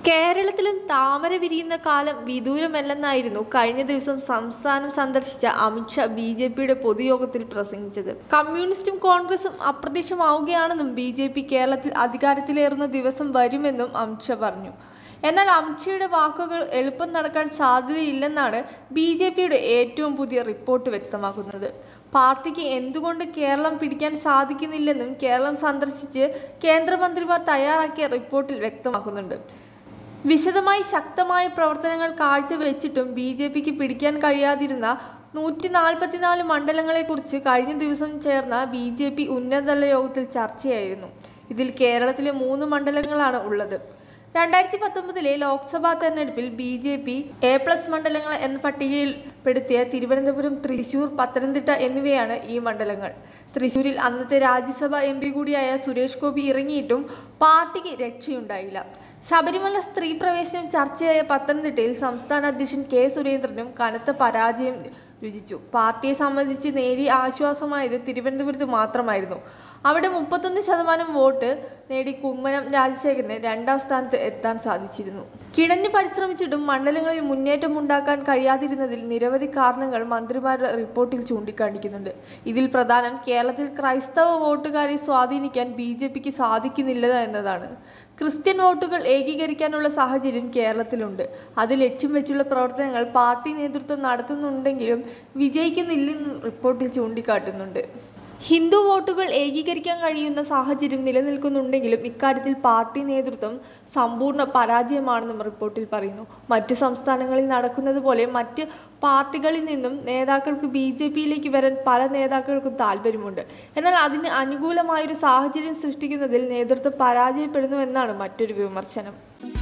കേരളത്തിലും താമര വിരിയുന്ന കാലം വിദൂരമല്ലെന്നായിരുന്നു കഴിഞ്ഞ ദിവസം സംസ്ഥാനം സന്ദർശിച്ച അമിത്ഷാ ബി ജെ പിയുടെ പൊതുയോഗത്തിൽ പ്രസംഗിച്ചത് കമ്മ്യൂണിസ്റ്റും കോൺഗ്രസും അപ്രത്യക്ഷമാവുകയാണെന്നും ബി ജെ പി കേരളത്തിൽ അധികാരത്തിലേറുന്ന ദിവസം വരുമെന്നും അമിത്ഷാ പറഞ്ഞു എന്നാൽ അമിത്ഷയുടെ വാക്കുകൾ എളുപ്പം നടക്കാൻ സാധ്യതയില്ലെന്നാണ് ബി ജെ പിയുടെ ഏറ്റവും പുതിയ റിപ്പോർട്ട് വ്യക്തമാക്കുന്നത് പാർട്ടിക്ക് എന്തുകൊണ്ട് കേരളം പിടിക്കാൻ സാധിക്കുന്നില്ലെന്നും കേരളം സന്ദർശിച്ച് കേന്ദ്രമന്ത്രിമാർ തയ്യാറാക്കിയ റിപ്പോർട്ടിൽ വ്യക്തമാക്കുന്നുണ്ട് വിശദമായി ശക്തമായ പ്രവർത്തനങ്ങൾ കാഴ്ചവെച്ചിട്ടും ബി ജെ പിക്ക് പിടിക്കാൻ കഴിയാതിരുന്ന നൂറ്റി നാൽപ്പത്തിനാല് മണ്ഡലങ്ങളെക്കുറിച്ച് കഴിഞ്ഞ ദിവസം ചേർന്ന ബി ജെ പി ഉന്നതതല യോഗത്തിൽ ചർച്ചയായിരുന്നു ഇതിൽ കേരളത്തിലെ മൂന്ന് മണ്ഡലങ്ങളാണ് ഉള്ളത് രണ്ടായിരത്തി പത്തൊമ്പതിലെ ലോക്സഭാ തെരഞ്ഞെടുപ്പിൽ B J P A plus മണ്ഡലങ്ങൾ എന്ന പട്ടികയിൽ പെടുത്തിയ തിരുവനന്തപുരം തൃശൂർ പത്തനംതിട്ട എന്നിവയാണ് ഈ മണ്ഡലങ്ങൾ തൃശൂരിൽ അന്നത്തെ രാജ്യസഭ എം പി കൂടിയായ സുരേഷ് ഗോപി ഇറങ്ങിയിട്ടും പാർട്ടിക്ക് രക്ഷയുണ്ടായില്ല ശബരിമല സ്ത്രീ പ്രവേശനം ചർച്ചയായ പത്തനംതിട്ടയിൽ സംസ്ഥാന അധ്യക്ഷൻ കെ സുരേന്ദ്രനും കനത്ത പരാജയം രുചിച്ചു പാർട്ടിയെ സംബന്ധിച്ച് നേരിയ ആശ്വാസമായത് തിരുവനന്തപുരത്ത് മാത്രമായിരുന്നു അവിടെ മുപ്പത്തൊന്ന് ശതമാനം വോട്ട് നേടി കുമ്മനം രാജശേഖരന് രണ്ടാം സ്ഥാനത്ത് എത്താൻ സാധിച്ചിരുന്നു കിടഞ്ഞു പരിശ്രമിച്ചിട്ടും മണ്ഡലങ്ങളിൽ മുന്നേറ്റം ഉണ്ടാക്കാൻ കഴിയാതിരുന്നതിൽ നിരവധി കാരണങ്ങൾ മന്ത്രിമാരുടെ റിപ്പോർട്ടിൽ ചൂണ്ടിക്കാണിക്കുന്നുണ്ട് ഇതിൽ പ്രധാനം കേരളത്തിൽ ക്രൈസ്തവ വോട്ടുകാരെ സ്വാധീനിക്കാൻ ബി ജെ പിക്ക് സാധിക്കുന്നില്ല എന്നതാണ് ക്രിസ്ത്യൻ വോട്ടുകൾ ഏകീകരിക്കാനുള്ള സാഹചര്യം കേരളത്തിലുണ്ട് അത് ലക്ഷ്യം വെച്ചുള്ള പ്രവർത്തനങ്ങൾ പാർട്ടി നേതൃത്വം നടത്തുന്നുണ്ടെങ്കിലും വിജയിക്കുന്നില്ലെന്നും റിപ്പോർട്ടിൽ ചൂണ്ടിക്കാട്ടുന്നുണ്ട് ഹിന്ദു വോട്ടുകൾ ഏകീകരിക്കാൻ കഴിയുന്ന സാഹചര്യം നിലനിൽക്കുന്നുണ്ടെങ്കിലും ഇക്കാര്യത്തിൽ പാർട്ടി നേതൃത്വം സമ്പൂർണ്ണ പരാജയമാണെന്നും റിപ്പോർട്ടിൽ പറയുന്നു മറ്റു സംസ്ഥാനങ്ങളിൽ നടക്കുന്നത് പോലെ മറ്റ് പാർട്ടികളിൽ നിന്നും നേതാക്കൾക്ക് ബി ജെ പിയിലേക്ക് വരാൻ പല നേതാക്കൾക്കും താല്പര്യമുണ്ട് എന്നാൽ അതിന് അനുകൂലമായൊരു സാഹചര്യം സൃഷ്ടിക്കുന്നതിൽ നേതൃത്വം പരാജയപ്പെടുന്നുവെന്നാണ് മറ്റൊരു വിമർശനം